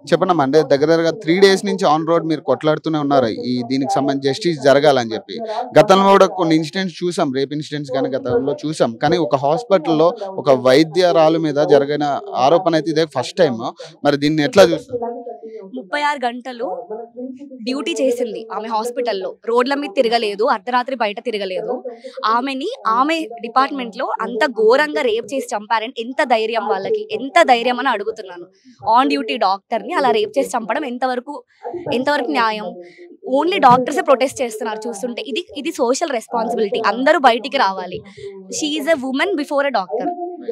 చెప్పనమ్మా అంటే దగ్గర దగ్గరగా త్రీ డేస్ నుంచి ఆన్ రోడ్ మీరు కొట్లాడుతూనే ఉన్నారు ఈ దీనికి సంబంధించి జస్టిస్ జరగాలని చెప్పి గతంలో కూడా కొన్ని ఇన్సిడెంట్స్ చూసాం రేప్ ఇన్సిడెంట్స్ కానీ గతంలో చూసాం కానీ ఒక హాస్పిటల్లో ఒక వైద్యరాలు మీద జరిగిన ఆరోపణ అయితే ఇదే ఫస్ట్ టైం మరి దీన్ని ఎట్లా చూస్తారు ముప్పై ఆరు గంటలు డ్యూటీ చేసింది ఆమె హాస్పిటల్లో రోడ్ల మీద తిరగలేదు అర్ధరాత్రి బయట తిరగలేదు ఆమెని ఆమె డిపార్ట్మెంట్ లో అంత ఘోరంగా రేప్ చేసి చంపారని ఎంత ధైర్యం వాళ్ళకి ఎంత ధైర్యం అని అడుగుతున్నాను ఆన్ డ్యూటీ డాక్టర్ ని అలా రేప్ చేసి చంపడం ఎంతవరకు ఎంతవరకు న్యాయం ఓన్లీ డాక్టర్సే ప్రొటెస్ట్ చేస్తున్నారు చూస్తుంటే ఇది ఇది సోషల్ రెస్పాన్సిబిలిటీ అందరూ బయటికి రావాలి she a woman before a doctor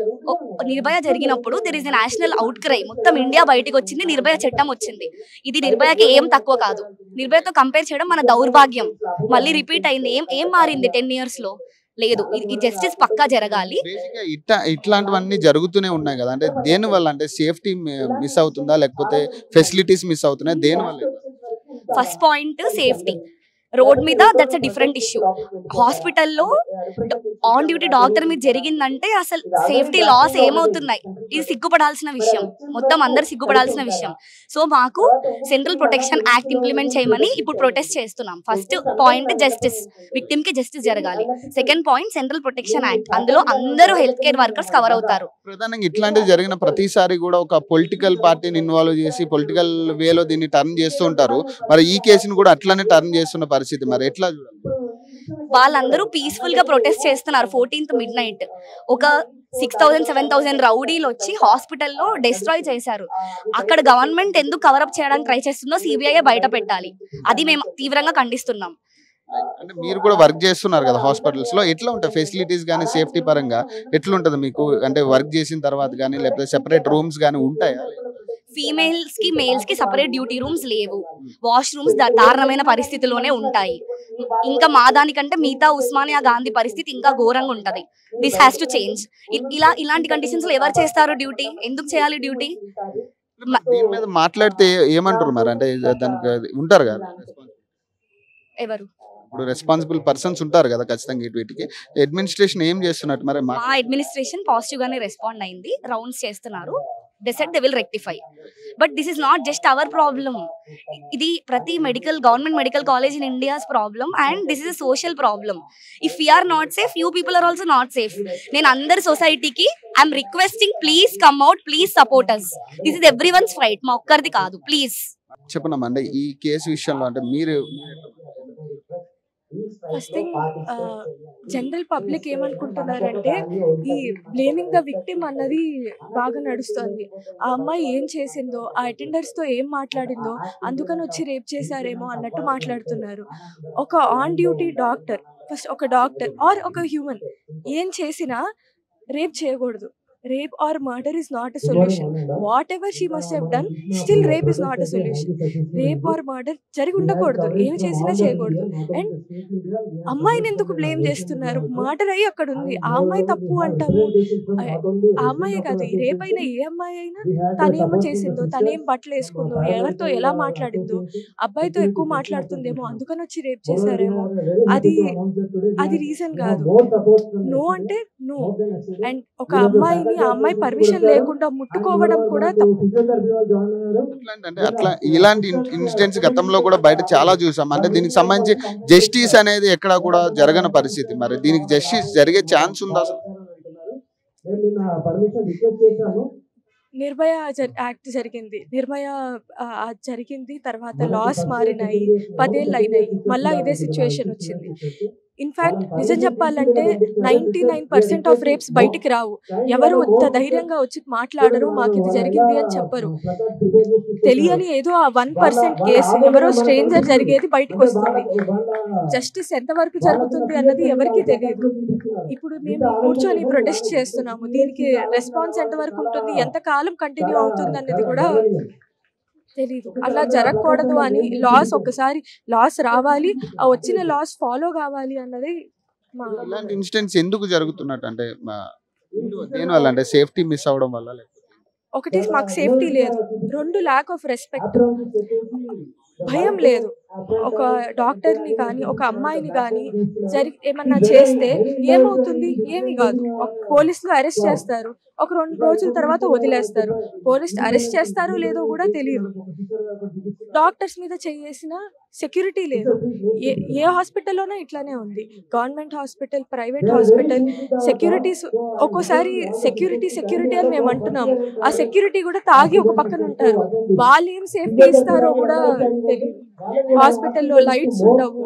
Nirbhaya జరిగినప్పుడు there is a national outcry మొత్తం ఇండియా బయటకు వచ్చింది నిర్భయ చట్టం వచ్చింది ఇది నిర్భయకి ఏం తక్కువ కాదు నిర్భయతో కంపేర్ చేయడం మన దౌర్భాగ్యం మళ్ళీ రిపీట్ అయింది ఏం ఏం మారింది టెన్ ఇయర్స్ లో లేదు ఈ జస్టిస్ పక్కా జరగాలి బేసిక్గా ఇట్లా ఇట్లాంటివన్నీ జరుగుతూనే ఉన్నాయి కదా అంటే దేని వల్ల అంటే సేఫ్టీ మిస్ అవుతుందా లేకపోతే ఫెసిలిటీస్ మిస్ అవుతున్నాయి దేని వల్ల ఫస్ట్ పాయింట్ సేఫ్టీ రోడ్ మీద దట్స్ అ డిఫరెంట్ ఇష్యూ హాస్పిటల్లో ఆన్ డ్యూటీ డాక్టర్ మీద జరిగిందంటే అసలు సేఫ్టీ లాస్ ఏమవుతున్నాయి ఇది సిగ్గుపడాల్సిన విషయం మొత్తం అందరు సిగ్గుపడాల్సిన విషయం సో మాకు సెంట్రల్ ప్రొటెక్షన్ యాక్ట్ ఇంప్లిమెంట్ చేయమని ఇప్పుడు ప్రొటెస్ట్ చేస్తున్నాం ఫస్ట్ పాయింట్ జస్టిస్ విక్టిమ్ కి జస్టిస్ జరగాలి second point central protection act అందులో అందరూ హెల్త్ కేర్ వర్కర్స్ కవర్ అవుతారు ప్రధానంగా ఇట్లాంటివి జరిగిన ప్రతిసారి కూడా ఒక పొలిటికల్ పార్టీని ఇన్వాల్వ్ చేసి పొలిటికల్ వేలో దీన్ని టర్న్ చేస్తూ ఉంటారు మరి ఈ కేసుని కూడా అట్లానే టర్న్ చేస్తున్న పరిస్థితి మరి ఎట్లా చూడాలి వాళ్ళందరూ పీస్ఫుల్ గా ప్రొటెస్ట్ చేస్తున్నారు ఫోర్టీన్త్ మిడ్ నైట్ ఒక సిక్స్ థౌసండ్ సెవెన్ థౌసండ్ రౌడీలు వచ్చి హాస్పిటల్లో డిస్ట్రాయ్ చేశారు అక్కడ గవర్నమెంట్ ఎందుకు కవరప్ చేయడానికి ట్రై చేస్తుందో సిబిఐ బయట పెట్టాలి అది మేము తీవ్రంగా ఖండిస్తున్నాం అంటే మీరు కూడా వర్క్ చేస్తున్నారు కదా హాస్పిటల్స్ లో ఎట్లా ఉంటాయి ఫెసిలిటీస్ కానీ సేఫ్టీ పరంగా ఎట్లా ఉంటుంది మీకు అంటే వర్క్ చేసిన తర్వాత కానీ లేకపోతే సెపరేట్ రూమ్స్ కానీ ఉంటాయా ఫీమేల్స్ కి మేల్స్ కి సపరేట్ డ్యూటీ రూమ్స్ లేవు వాష్ రూమ్స్ దారుణమైన పరిస్థితిలోనే ఉంటాయి ఇంకా మా దానికంటే మిగతా ఉస్మానియా గాంధీ పరిస్థితి ఇంకా ఘోరంగా ఉంటది దిస్ హ్యాస్ టు చేంజ్ ఇలా ఇలాంటి కండిషన్స్ లో ఎవరు చేస్తారు డ్యూటీ ఎందుకు చేయాలి డ్యూటీ దీని మీద మాట్లాడితే ఏమంటారు మరి అంటే దానికి ఉంటారు కదా ఎవరు ఇప్పుడు రెస్పాన్సిబుల్ పర్సన్స్ ఉంటారు కదా ఖచ్చితంగా ఇటు వీటికి అడ్మినిస్ట్రేషన్ ఏం చేస్తున్నట్టు మరి మా- మా అడ్మినిస్ట్రేషన్ పాజిటివ్ గానే రెస్పాండ్ అయింది రౌండ్స్ చేస్తున్నారు they set they will rectify but this is not just our problem ఇది ప్రతి medical government medical college in India's problem and this is a social problem if are not safe you people are also not safe నేను అందరి సొసైటీకి I'm requesting please come out please support us this is everyone's fight మా ఒక్కరిది కాదు please చెప్పనమ్మా అంటే ఈ case విషయంలో అంటే మీరు ఫస్ట్ థింగ్ జనరల్ పబ్లిక్ ఏమనుకుంటున్నారంటే ఈ బ్లేమింగ్ ద విక్టిమ్ అన్నది బాగా నడుస్తుంది ఆ అమ్మాయి ఏం చేసిందో ఆ అటెండర్స్ తో ఏం మాట్లాడిందో అందుకని వచ్చి రేప్ చేశారేమో అన్నట్టు మాట్లాడుతున్నారు ఒక ఆన్ డ్యూటీ డాక్టర్ ఫస్ట్ ఒక డాక్టర్ ఆర్ ఒక హ్యూమన్ ఏం చేసినా రేప్ చేయకూడదు rape or murder is not a solution whatever she must have done still rape is not a solution rape or murder జరిగి ఉండకూడదు ఏం చేసినా చేయకూడదు అండ్ అమ్మాయిని ఎందుకు బ్లేమ్ చేస్తున్నారు మర్డర్ అయ్యి అక్కడ ఉంది ఆ అమ్మాయి తప్పు అంటాము ఆ- ఆ అమ్మాయే కాదు ఈ రేప్ అయినా ఏ అమ్మాయి అయినా తనేమో చేసిందో తనేం బట్టలు వేసుకుందో ఎవరితో ఎలా మాట్లాడిందో అబ్బాయితో ఎక్కువ మాట్లాడుతుందేమో అందుకని వచ్చి రేప్ చేశారేమో అది అది రీజన్ కాదు నో అంటే నో అండ్ ఒక అమ్మాయిని ఆ అమ్మాయి పర్మిషన్ లేకుండా ముట్టుకోవడం కూడా తప్పు ఇట్లాంటి అంటే అట్లా ఇలాంటి ఇన్సిడెంట్స్ గతంలో కూడా బయట చాలా చూసాం అంటే దీనికి సంబంధించి జస్టిస్ అనేది ఎక్కడా కూడా జరగని పరిస్థితి మరి దీనికి జస్టిస్ జరిగే ఛాన్స్ ఉందా అసలు నిర్భయ జ- యాక్ట్ జరిగింది నిర్భయ ఆ, ఆ జరిగింది తర్వాత లాస్ మారినాయి పదేళ్ళు అయినాయి మళ్ళా ఇదే సిచ్యువేషన్ వచ్చింది ఇన్ఫాక్ట్ నిజం చెప్పాలంటే ninety nine percent of rapes బయటికి రావు ఎవరు ఇంత ధైర్యంగా వచ్చి మాట్లాడరు మాకు ఇది జరిగింది అని చెప్పరు తెలియని ఏదో ఆ వన్ పర్సెంట్ కేసు ఎవరో స్ట్రేంజర్ జరిగేది బయటకు వస్తుంది జస్టిస్ ఎంతవరకు జరుగుతుంది అన్నది ఎవరికీ తెలియదు ఇప్పుడు మేము కూర్చొని ప్రొటెస్ట్ చేస్తున్నాము దీనికి రెస్పాన్స్ ఎంతవరకు ఉంటుంది ఎంత కాలం కంటిన్యూ అవుతుంది అన్నది కూడా తెలీదు అలా జరగకూడదు అని లాస్ ఒకసారి లాస్ రావాలి ఆ వచ్చిన లాస్ ఫాలో కావాలి అన్నది మా ఇలాంటి ఇన్సిడెంట్స్ ఎందుకు జరుగుతున్నట్టు అంటే మా- దేని వల్ల అంటే సేఫ్టీ మిస్ అవడం వల్ల లేకపోతే ఒకటి మాకు సేఫ్టీ లేదు రెండు ల్యాక్ ఆఫ్ రెస్పెక్ట్ భయం లేదు ఒక డాక్టర్ని కానీ ఒక అమ్మాయిని కానీ జరి ఏమన్నా చేస్తే ఏమవుతుంది ఏమి కాదు ఒక పోలీసులు అరెస్ట్ చేస్తారు ఒక రెండు రోజుల తర్వాత వదిలేస్తారు పోలీస్ అరెస్ట్ చేస్తారో లేదో కూడా తెలియదు డాక్టర్స్ మీద చేసిన సెక్యూరిటీ లేదు ఏ ఏ హాస్పిటల్లోనే ఇట్లానే ఉంది government hospital private hospital securities ఒక్కోసారి సెక్యూరిటీ సెక్యూరిటీ అని మేము అంటున్నాము ఆ సెక్యూరిటీ కూడా తాగి ఒక పక్కన ఉంటారు వాళ్ళు ఏం సేఫ్టీ ఇస్తారో కూడా తెలియదు హాస్పిటల్లో లైట్స్ ఉండవు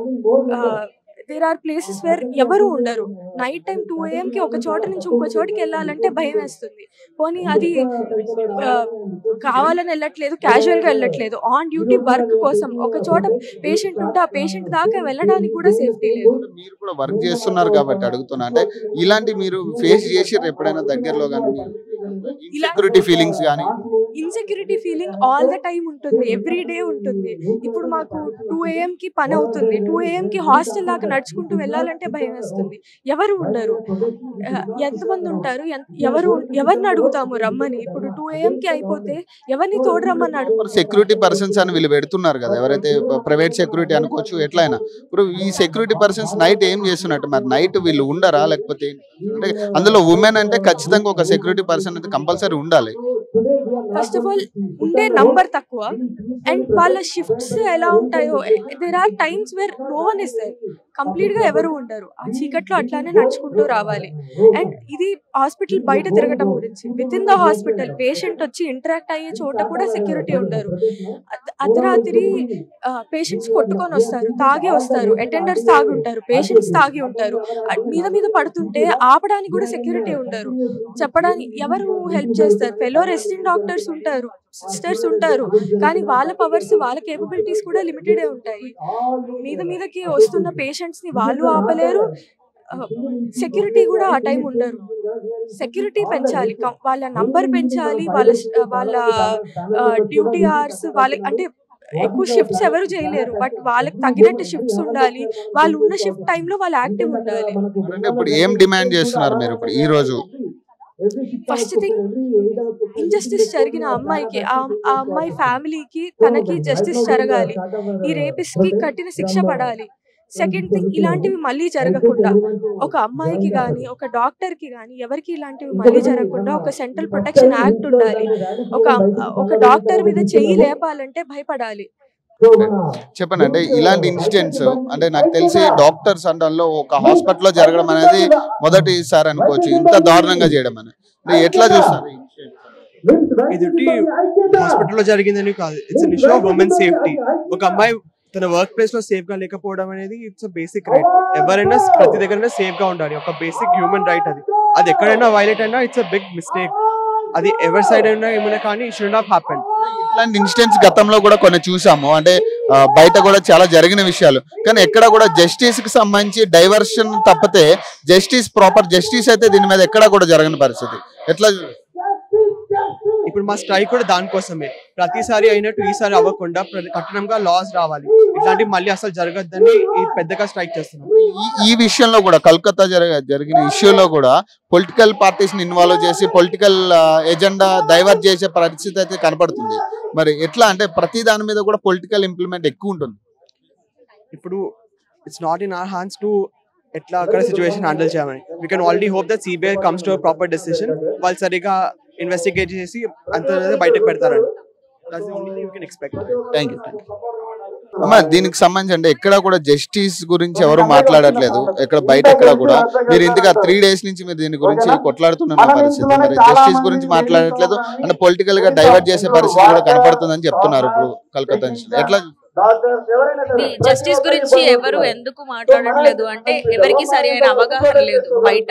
దేర్ ఆర్ ప్లేసెస్ వేర్ ఎవరు ఉండరు నైట్ టైం టూ కి ఒక చోట నుంచి ఇంకో చోటికి వెళ్ళాలంటే భయం వేస్తుంది పోనీ అది ఆ, కావాలని వెళ్ళట్లేదు క్యాజువల్ గా వెళ్ళట్లేదు ఆన్ డ్యూటీ వర్క్ కోసం ఒక చోట పేషెంట్ ఉంటే ఆ పేషెంట్ దాకా వెళ్ళడానికి కూడా సేఫ్టీ లేదు మీరు కూడా వర్క్ చేస్తున్నారు కాబట్టి అడుగుతున్నా అంటే ఇలాంటి మీరు ఫేస్ చేసి ఎప్పుడైనా దగ్గరలో కానీ సెక్యూరిటీ ఫీలింగ్స్ కానీ insecurity feeling all the time ఉంటుంది ఎవ్రీ డే ఉంటుంది ఇప్పుడు మాకు టూ కి పని అవుతుంది టూ కి హాస్టల్ దాకా నడుచుకుంటూ వెళ్ళాలంటే భయం వేస్తుంది ఎవరు ఉండరు ఆ, ఎంతమంది ఉంటారు ఎన్- ఎవరు ఎవరిని అడుగుతాము రమ్మని ఇప్పుడు టూ కి అయిపోతే ఎవరిని తోడు రమ్మని అడుగు సెక్యూరిటీ పర్సన్స్ అని వీళ్ళు పెడుతున్నారు కదా ఎవరైతే ప్రైవేట్ సెక్యూరిటీ అనుకోవచ్చు ఎట్లయినా ఇప్పుడు ఈ సెక్యూరిటీ పర్సన్స్ నైట్ ఏం చేస్తున్నట్టు మరి నైట్ వీళ్ళు ఉండరా లేకపోతే ఏంటి? అంటే అందులో ఉమెన్ అంటే ఖచ్చితంగా ఒక సెక్యూరిటీ పర్సన్ అయితే కంపల్సరీ ఉండాలి ఫస్ట్ ఆఫ్ ఆల్ ఉండే నంబర్ తక్కువ అండ్ వాళ్ళ షిఫ్ట్స్ ఎలా ఉంటాయో there are times where no one is there complete గా ఎవరు ఉండరు ఆ చీకట్లో అట్లానే నడుచుకుంటూ రావాలి అండ్ ఇది హాస్పిటల్ బయట తిరగటం గురించి with in the hospital patient వచ్చి ఇంటరాక్ట్ అయ్యే చోట కూడా సెక్యూరిటీ ఉండరు అర్ధ- అర్ధరాత్రి పేషెంట్స్ కొట్టుకొని వస్తారు తాగి వస్తారు అటెండర్స్ తాగి ఉంటారు పేషెంట్స్ తాగి ఉంటారు అ- మీద మీద పడుతుంటే ఆపడానికి కూడా సెక్యూరిటీ ఉండరు చెప్పడానికి ఎవరు హెల్ప్ చేస్తారు ఫెలో రెసిడెంట్ డాక్టర్స్ ఉంటారు సిస్టర్స్ ఉంటారు కానీ వాళ్ళ పవర్స్ వాళ్ళ కేపబిలిటీస్ కూడా లిమిటెడ్ ఉంటాయి మీద మీదకి వస్తున్న పేషెంట్స్ ని వాళ్ళు ఆపలేరు సెక్యూరిటీ కూడా ఆ టైం ఉండరు సెక్యూరిటీ పెంచాలి కం- వాళ్ళ నంబర్ పెంచాలి వాళ్ళ వాళ్ళ డ్యూటీ అవర్స్ వాళ్ళకి అంటే ఎక్కువ షిఫ్ట్స్ ఎవరు చేయలేరు బట్ వాళ్ళకి తగినట్టు షిఫ్ట్స్ ఉండాలి వాళ్ళు ఉన్న షిఫ్ట్ టైంలో వాళ్ళు యాక్టివ్ ఉండాలి అంటే ఇప్పుడు ఏం డిమాండ్ చేస్తున్నారు మీరు ఇప్పుడు ఈ రోజు ఫస్ట్ థింగ్ ఇంజస్టిస్ జరిగిన అమ్మాయికి ఆ ఆ అమ్మాయి ఫ్యామిలీకి తనకి జస్టిస్ జరగాలి ఈ రేపిస్ట్ కి కఠిన శిక్ష పడాలి సెకండ్ థింగ్ ఇలాంటివి మళ్ళీ జరగకుండా ఒక అమ్మాయికి కానీ ఒక డాక్టర్ కి కానీ ఎవరికి ఇలాంటివి మళ్ళీ జరగకుండా ఒక సెంట్రల్ ప్రొటెక్షన్ యాక్ట్ ఉండాలి ఒక ఒక డాక్టర్ మీద చెయ్యి లేపాలంటే భయపడాలి చెప్పండి అంటే ఇలాంటి ఇన్సిడెంట్స్ అంటే నాకు తెలిసి డాక్టర్స్ అండంలో ఒక హాస్పిటల్లో జరగడం అనేది మొదటిసారి అనుకోవచ్చు ఇంత దారుణంగా చేయడం అనేది అంటే ఎట్లా చూస్తారు ఈ incident? ఇది హాస్పిటల్లో జరిగిందని కాదు it's issue of women safety ఒక అమ్మాయి తన వర్క్ ప్లేస్ లో సేఫ్ గా లేకపోవడం అనేది ఇట్స్ బేసిక్ రైట్ ఎవరైనా ప్రతి దగ్గర సేఫ్ గా ఉండాలి ఒక బేసిక్ హ్యూమన్ రైట్ అది అది ఎక్కడైనా వైలేట్ అయినా ఇట్స్ అ బిగ్ మిస్టేక్ అది ఎవరి సైడ్ అయినా ఏమైనా కానీ ఇట్ షుడ్ నాట్ హ్యాపెన్ ఇట్లాంటి ఇన్సిడెంట్స్ గతంలో కూడా కొన్ని చూసాము అంటే ఆ, బయట కూడా చాలా జరిగిన విషయాలు కానీ ఎక్కడ కూడా జస్టిస్ కి సంబంధించి డైవర్షన్ తప్పితే జస్టిస్ ప్రాపర్ జస్టిస్ అయితే దీని మీద ఎక్కడ కూడా జరగని పరిస్థితి ఎట్లా చూ- ఇప్పుడు మా స్ట్రైక్ కూడా దానికోసమే ప్రతిసారి అయినట్టు ఈసారి అవ్వకుండా ప్ర- కఠినంగా లాస్ రావాలి ఇట్లాంటివి మళ్ళీ అసలు జరగద్దని ఈ పెద్దగా స్ట్రైక్ చేస్తున్నాం ఈ ఈ విషయంలో కూడా కల్కత్తా జరగ జరిగిన ఇష్యూలో కూడా పొలిటికల్ పార్టీస్ ని ఇన్వాల్వ్ చేసి పొలిటికల్ ఎజెండా డైవర్ట్ చేసే పరిస్థితి అయితే కనపడుతుంది మరి ఎట్లా అంటే ప్రతి దాని మీద కూడా పొలిటికల్ ఇంప్లిమెంట్ ఎక్కువ ఉంటుంది ఇప్పుడు it's not in our hands to ఎట్లా అక్కడ సిచ్యువేషన్ హ్యాండిల్ చేయమని we can already hope that CBI comes to proper decision వాళ్ళు సరిగా ఇన్వెస్టిగేట్ చేసి అంత బయటకు పెడతారని that's only you can expect thank you అమ్మా దీనికి సంబంధించి అంటే ఎక్కడ కూడా జస్టిస్ గురించి ఎవరు మాట్లాడట్లేదు ఎక్కడ బయట ఎక్కడ కూడా మీరు ఇంతగా త్రీ డేస్ నుంచి మీరు దీని గురించి కొట్లాడుతున్న పరిస్థితి మరి జస్టిస్ గురించి మాట్లాడట్లేదు అంటే పొలిటికల్ గా డైవర్ట్ చేసే పరిస్థితి కూడా కనపడుతుందని చెప్తున్నారు ఇప్పుడు కలకత్తా నుంచి ఎట్లా ఇది జస్టిస్ గురించి ఎవరు ఎందుకు మాట్లాడట్లేదు అంటే ఎవరికి సరి అయిన అవగాహన లేదు బయట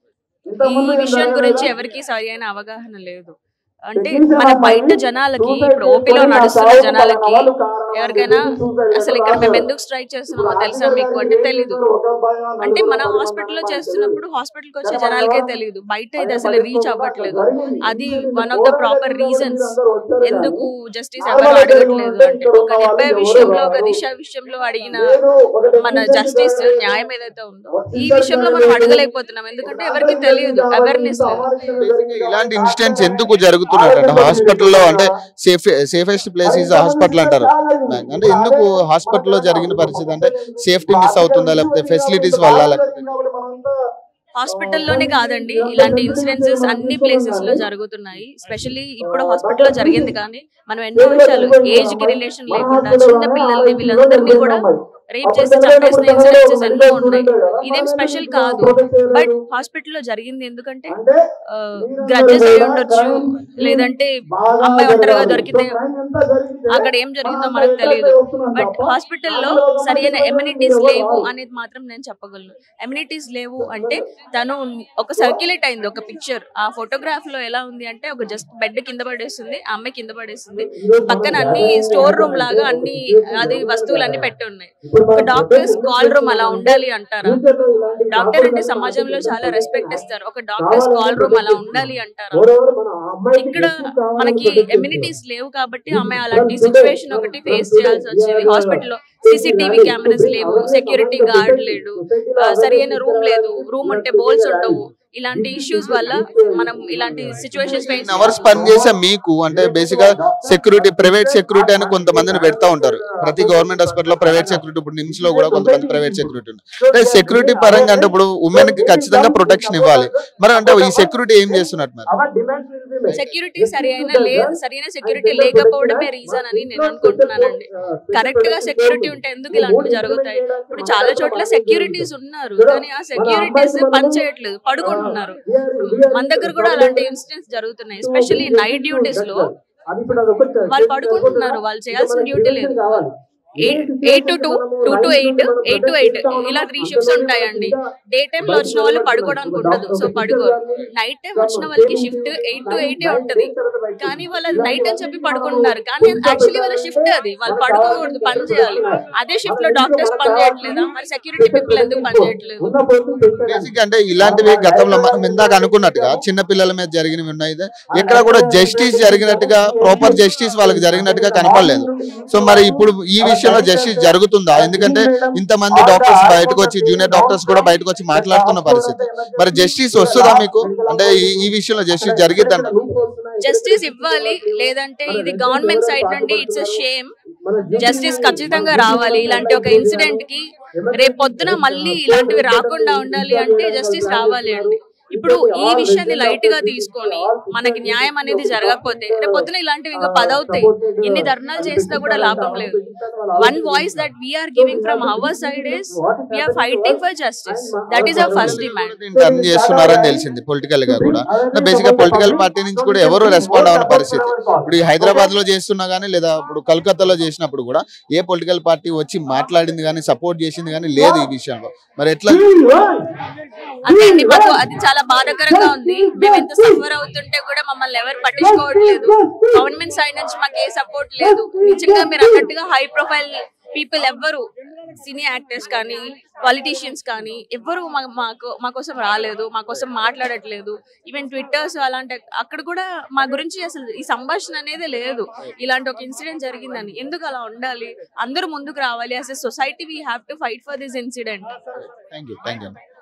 ఈ విషయం గురించి ఎవరికి సరి అయిన అవగాహన లేదు అంటే మన బయట జనాలకి ఇప్పుడు ఓపీలో నడుస్తున్న జనాలకి ఎవరికైనా అసలు ఇక్కడ మేము ఎందుకు స్ట్రైక్ చేస్తున్నామో తెలుసా మీకు అంటే తెలీదు అంటే మన హాస్పిటల్లో చేస్తున్నప్పుడు హాస్పిటల్కి వచ్చే జనాలకే తెలియదు బయట ఇది అసలు రీచ్ అవ్వట్లేదు అది one of the proper reasons ఎందుకు జస్టిస్ ఎవరు అడగట్లేదు అంటే ఒక నిర్భయ విషయంలో ఒక దిశ విషయంలో అడిగిన మన జస్టిస్ న్యాయం ఏదైతే ఉందో ఈ విషయంలో మనం అడగలేకపోతున్నాం ఎందుకంటే ఎవరికి తెలియదు అవేర్నెస్ లేదు Basically ఇలాంటి ఇన్సిడెంట్స్ ఎందుకు జరుగుతున్నాయి చెప్తున్నట్టు అంటే హాస్పిటల్లో అంటే safe safest place is hospital అంటారు అంటే ఎందుకు హాస్పిటల్లో జరిగిన పరిస్థితి అంటే సేఫ్టీ మిస్ అవుతుందా లేకపోతే ఫెసిలిటీస్ వల్ల లేకపోతే హాస్పిటల్లోనే కాదండి ఇలాంటి ఇన్సిడెన్సెస్ అన్ని ప్లేసెస్ లో జరుగుతున్నాయి స్పెషల్లీ ఇప్పుడు హాస్పిటల్లో జరిగింది కానీ మనం ఎన్నో విషయాలు ఏజ్ కి రిలేషన్ లేకుండా చిన్న పిల్లల్ని వీళ్ళందరినీ కూడా రేప్ చేసి చంపేసిన ఇన్సిడెన్సెస్ ఎన్నో ఉన్నాయి ఇదేం స్పెషల్ కాదు బట్ హాస్పిటల్లో జరిగింది ఎందుకంటే గ్రడ్జెస్ అయి ఉండొచ్చు లేదంటే అమ్మాయి ఒంటరిగా దొరికితే అక్కడ ఏం జరిగిందో మనకు తెలియదు బట్ హాస్పిటల్లో సరైన ఎమ్యూనిటీస్ లేవు అనేది మాత్రం నేను చెప్పగలను ఎమ్యూనిటీస్ లేవు అంటే తను ఒక సర్క్యులేట్ అయింది ఒక పిక్చర్ ఆ ఫోటోగ్రాఫ్ లో ఎలా ఉంది అంటే ఒక జస్ట్ బెడ్ కింద పడేస్తుంది ఆ అమ్మాయి కింద పడేస్తుంది పక్కన అన్ని స్టోర్ రూమ్ లాగా అన్ని అది వస్తువులు అన్ని పెట్టి ఉన్నాయి ఒక డాక్టర్స్ కాల్ రూమ్ అలా ఉండాలి అంటారా డాక్టర్ అంటే సమాజంలో చాలా రెస్పెక్ట్ ఇస్తారు ఒక డాక్టర్స్ కాల్ రూమ్ అలా ఉండాలి అంటారా ఇక్కడ మనకి ఎమ్యూనిటీస్ లేవు కాబట్టి ఆమె అలాంటి సిచ్యువేషన్ ఒకటి ఫేస్ చేయాల్సి వచ్చింది హాస్పిటల్లో సీసీటీవీ కెమెరాస్ లేవు సెక్యూరిటీ గార్డ్ లేడు ఆ, సరైన రూమ్ లేదు రూమ్ ఉంటే బోల్స్ ఉండవు ఇలాంటి ఇష్యూస్ వల్ల మనం ఇలాంటి సిచ్యువేషన్స్ ఫేస్ అవర్స్ పని చేసే మీకు అంటే బేసిక్ గా సెక్యూరిటీ ప్రైవేట్ సెక్యూరిటీ అని కొంతమందిని పెడతా ఉంటారు ప్రతి గవర్నమెంట్ హాస్పిటల్లో ప్రైవేట్ సెక్యూరిటీ ఇప్పుడు నిమ్స్ లో కూడా కొంతమంది ప్రైవేట్ సెక్యూరిటీ ఉంది అంటే సెక్యూరిటీ పరంగా అంటే ఇప్పుడు ఉమెన్ కి ఖచ్చితంగా ప్రొటెక్షన్ ఇవ్వాలి మరి అంటే ఈ సెక్యూరిటీ ఏం చేస్తున్నట్టు మరి సెక్యూరిటీ సరి అయిన లేదు సరైన సెక్యూరిటీ లేకపోవడమే రీజన్ అని నేను అనుకుంటున్నానండి కరెక్ట్ గా సెక్యూరిటీ ఉంటే ఎందుకు ఇలాంటివి జరుగుతాయి ఇప్పుడు చాలా చోట్ల సెక్యూరిటీస్ ఉన్నారు కానీ ఆ సెక్యూరిటీస్ పని చేయట్లేదు పడుకుంటున్నారు మన దగ్గర కూడా అలాంటి ఇన్సిడెంట్స్ జరుగుతున్నాయి ఎస్పెషల్లీ నైట్ డ్యూటీస్ లో వాళ్ళు పడుకుంటున్నారు వాళ్ళు చేయాల్సిన డ్యూటీ లేదు eight to two two to eight eight to eight ఇలా త్రీ షిఫ్ట్స్ ఉంటాయండి డే టైమ్ లో వచ్చిన వాళ్ళు పడుకోవడానికి ఉండదు సో పడుకోరు నైట్ టైం వచ్చిన వాళ్ళకి షిఫ్ట్ ఎయిట్ టు ఎయిట్ ఉంటది కానీ వాళ్ళు నైట్ అని చెప్పి పడుకుంటున్నారు కానీ యాక్చువల్లీ వాళ్ళ షిఫ్ట్ అది వాళ్ళు పడుకోకూడదు పని చేయాలి అదే షిఫ్ట్ లో డాక్టర్స్ పని చేయట్లేదా మరి సెక్యూరిటీ పీపుల్ ఎందుకు పని చేయట్లేదు బేసిక్ అంటే ఇలాంటివి గతంలో మనం ఇందాక అనుకున్నట్టుగా చిన్న పిల్లల మీద జరిగినవి ఉన్నాయి ఎక్కడ కూడా జస్టిస్ జరిగినట్టుగా ప్రాపర్ జస్టిస్ వాళ్ళకి జరిగినట్టుగా కనపడలేదు సో మరి ఇప్పుడు ఈ విషయంలో జస్టిస్ జరుగుతుందా ఎందుకంటే ఇంతమంది డాక్టర్స్ బయటకు వచ్చి జూనియర్ డాక్టర్స్ కూడా బయటకు వచ్చి మాట్లాడుతున్న పరిస్థితి మరి జస్టిస్ వస్తుందా మీకు అంటే ఈ ఈ విషయంలో జస్టిస్ జరిగిద్దంట జస్టిస్ ఇవ్వాలి లేదంటే ఇది గవర్నమెంట్ సైడ్ నుండి ఇట్స్ షేమ్ జస్టిస్ ఖచ్చితంగా రావాలి ఇలాంటి ఒక ఇన్సిడెంట్ కి రేపు పొద్దున మళ్ళీ ఇలాంటివి రాకుండా ఉండాలి అంటే జస్టిస్ రావాలి అండి ఇప్పుడు ఈ విషయాన్ని లైట్ గా తీసుకొని మనకి న్యాయం అనేది జరగకపోతే రేపు పొద్దున ఇలాంటివి ఇంకా పదవుతాయి ఎన్ని ధర్నాలు చేసినా కూడా లాభం లేదు one voice that we are giving from our side is we are fighting for justice that is our first demand turn చేస్తున్నారని తెలిసింది పొలిటికల్ గా కూడా బేసిక్ గా పొలిటికల్ పార్టీ నుంచి కూడా ఎవరు రెస్పాండ్ అవ్వని పరిస్థితి ఇప్పుడు ఈ హైదరాబాద్ లో చేస్తున్నా గానీ లేదా ఇప్పుడు కలకత్తాలో చేసినప్పుడు కూడా ఏ పొలిటికల్ పార్టీ వచ్చి మాట్లాడింది కానీ సపోర్ట్ చేసింది కానీ లేదు ఈ విషయంలో మరి ఎట్లా అంతే అండి మాకు అది చాలా బాధాకరంగా ఉంది మేము ఎంత సఫర్ అవుతుంటే కూడా మమ్మల్ని ఎవరు పట్టించుకోవట్లేదు గవర్నమెంట్ సైడ్ నుంచి మాకు ఏ సపోర్ట్ లేదు నిజంగా మీరు అన్నట్టుగా హై ప్రొఫైల్ పీపుల్ ఎవ్వరు సినీ యాక్టర్స్ కానీ పాలిటీషియన్స్ కానీ ఎవ్వరు మా- మాకు మా కోసం రాలేదు మా కోసం మాట్లాడట్లేదు ఈవెన్ ట్విట్టర్స్ అలాంటి అక్కడ కూడా మా గురించి అసలు ఈ సంభాషణ అనేది లేదు ఇలాంటి ఒక ఇన్సిడెంట్ జరిగిందని ఎందుకు అలా ఉండాలి అందరూ ముందుకు రావాలి అసలు society we have to fight for this incident thank you thank you